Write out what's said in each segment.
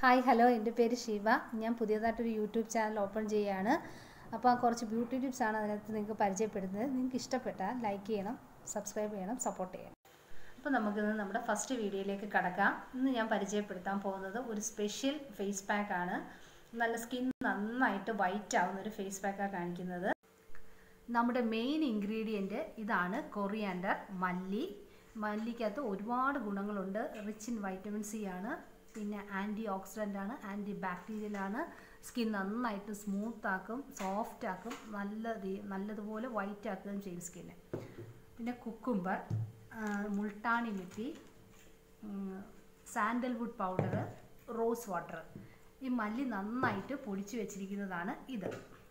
hi hello എൻ്റെ പേര് ശിവ ഞാൻ പുതിയതായിട്ടൊരു യൂട്യൂബ് ചാനൽ ഓപ്പൺ ചെയ്യുകയാണ് അപ്പോൾ കുറച്ച് ബ്യൂട്ടി ടിപ്സ് ആണ് അതിനകത്ത് നിങ്ങൾക്ക് പരിചയപ്പെടുന്നത് നിങ്ങൾക്ക് ഇഷ്ടപ്പെട്ടാൽ ലൈക്ക് ചെയ്യണം സബ്സ്ക്രൈബ് ചെയ്യണം സപ്പോർട്ട് ചെയ്യണം അപ്പോൾ നമുക്കിന്ന് നമ്മുടെ ഫസ്റ്റ് വീഡിയോയിലേക്ക് കടക്കാം ഇന്ന് ഞാൻ പരിചയപ്പെടുത്താൻ പോകുന്നത് ഒരു സ്പെഷ്യൽ ഫേസ് പാക്ക് ആണ് നല്ല സ്കിൻ നന്നായിട്ട് വൈറ്റ് ആവുന്ന ഒരു ഫേസ് പാക്കാണ് കാണിക്കുന്നത് നമ്മുടെ മെയിൻ ഇൻഗ്രീഡിയൻറ്റ് ഇതാണ് കൊറിയാൻഡർ മല്ലി മല്ലിക്കകത്ത് ഒരുപാട് ഗുണങ്ങളുണ്ട് റിച്ച് ഇൻ വൈറ്റമിൻ സി ആണ് പിന്നെ ആൻറ്റി ഓക്സിഡൻ്റ് ആണ് ആൻറ്റി ബാക്ടീരിയൽ ആണ് സ്കിൻ നന്നായിട്ട് സ്മൂത്ത് ആക്കും സോഫ്റ്റ് ആക്കും നല്ല നല്ലതുപോലെ വൈറ്റ് ആക്കുകയും ചെയ്യും സ്കിന്നെ പിന്നെ cucumber multani mitti sandalwood powder rose water ഈ മല്ലി നന്നായിട്ട് പൊടിച്ചു വെച്ചിരിക്കുന്നതാണ് ഇത്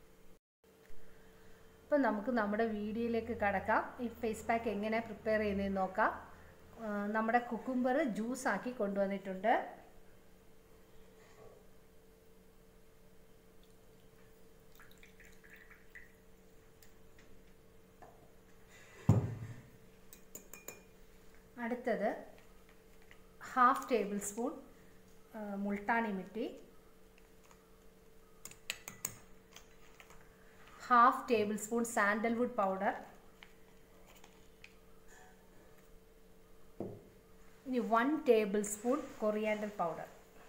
അപ്പം നമുക്ക് നമ്മുടെ വീഡിയോയിലേക്ക് കടക്കാം ഈ ഫേസ് പാക്ക് എങ്ങനെ പ്രിപ്പയർ ചെയ്യുന്നതെന്ന് നോക്കാം നമ്മുടെ കുക്കുംബർ ജ്യൂസ് ആക്കി കൊണ്ടുവന്നിട്ടുണ്ട് അടുത്തത് half tablespoon multani mitti half tablespoon sandalwood powder ഇനി one tablespoon coriander powder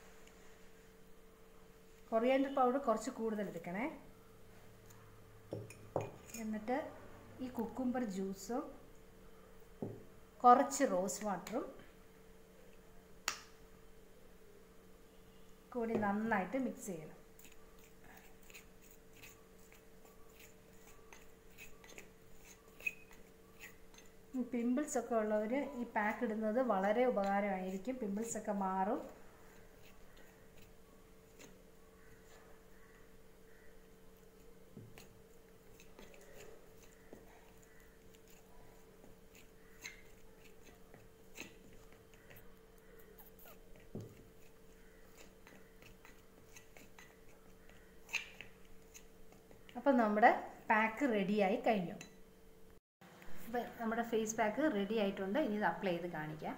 coriander powder കുറച്ച് കൂടുതൽ എടുക്കണേ എന്നിട്ട് ഈ കുക്കുംബർ ജ്യൂസും കുറച്ച് റോസ് വാട്ടറും കൂടി നന്നായിട്ട് മിക്സ് ചെയ്യണം പിമ്പിൾസ് ഒക്കെ ഉള്ളവർ ഈ പാക്ക് ഇടുന്നത് വളരെ ഉപകാരമായിരിക്കും പിമ്പിൾസ് ഒക്കെ മാറും അപ്പം നമ്മുടെ പാക്ക് റെഡിയായി കഴിഞ്ഞു അപ്പം നമ്മുടെ ഫേസ് പാക്ക് റെഡി ആയിട്ടുണ്ട് ഇനി ഇത് അപ്ലൈ ചെയ്ത് കാണിക്കാം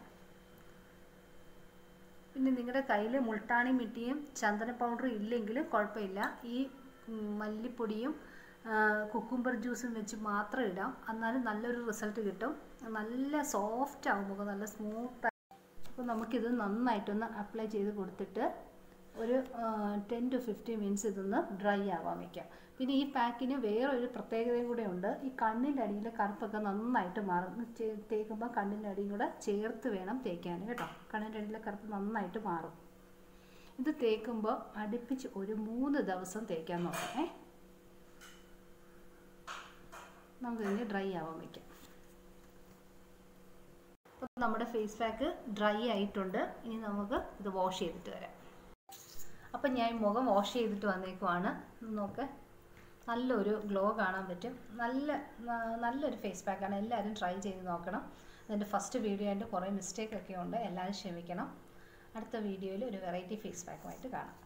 പിന്നെ നിങ്ങളുടെ കയ്യിൽ മുൾട്ടാണി മിട്ടിയും ചന്ദന പൗഡറും ഇല്ലെങ്കിലും കുഴപ്പമില്ല ഈ മല്ലിപ്പൊടിയും കുക്കുംബർ ജ്യൂസും വെച്ച് മാത്രം ഇടാം എന്നാലും നല്ലൊരു റിസൾട്ട് കിട്ടും നല്ല സോഫ്റ്റ് ആവും മുഖം നല്ല സ്മൂത്ത് അപ്പോൾ നമുക്കിത് നന്നായിട്ടൊന്ന് അപ്ലൈ ചെയ്ത് കൊടുത്തിട്ട് ഒരു ടെൻ ടു ഫിഫ്റ്റീൻ മിനിറ്റ്സ് ഇതൊന്ന് ഡ്രൈ ആവാൻ വയ്ക്കാം പിന്നെ ഈ പാക്കിന് വേറൊരു പ്രത്യേകതയും കൂടെ ഉണ്ട് ഈ കണ്ണിൻ്റെ അടിയിലെ കറുപ്പൊക്കെ നന്നായിട്ട് മാറും തേക്കുമ്പോൾ കണ്ണിൻ്റെ അടിയും കൂടെ ചേർത്ത് വേണം തേക്കാൻ കേട്ടോ കണ്ണിൻ്റെ അടിയിലെ കറുപ്പ് നന്നായിട്ട് മാറും ഇത് തേക്കുമ്പോൾ അടുപ്പിച്ച് ഒരു മൂന്ന് ദിവസം തേക്കാൻ നോക്കണേ നമുക്കിതിന് ഡ്രൈ ആവാൻ വയ്ക്കാം അപ്പോൾ നമ്മുടെ ഫേസ് പാക്ക് ഡ്രൈ ആയിട്ടുണ്ട് ഇനി നമുക്ക് ഇത് വാഷ് ചെയ്തിട്ട് വരാം അപ്പം ഞാൻ മുഖം വാഷ് ചെയ്തിട്ട് വന്നേക്കുവാണ് നോക്ക് നല്ലൊരു ഗ്ലോ കാണാൻ പറ്റും നല്ല നല്ലൊരു ഫേസ് പാക്കാണ് എല്ലാവരും ട്രൈ ചെയ്ത് നോക്കണം അതിൻ്റെ ഫസ്റ്റ് വീഡിയോ ആയിട്ട് കുറേ മിസ്റ്റേക്ക് ഒക്കെ ഉണ്ട് എല്ലാവരും ക്ഷമിക്കണം അടുത്ത വീഡിയോയിൽ ഒരു വെറൈറ്റി ഫേസ് പാക്കുമായിട്ട് കാണാം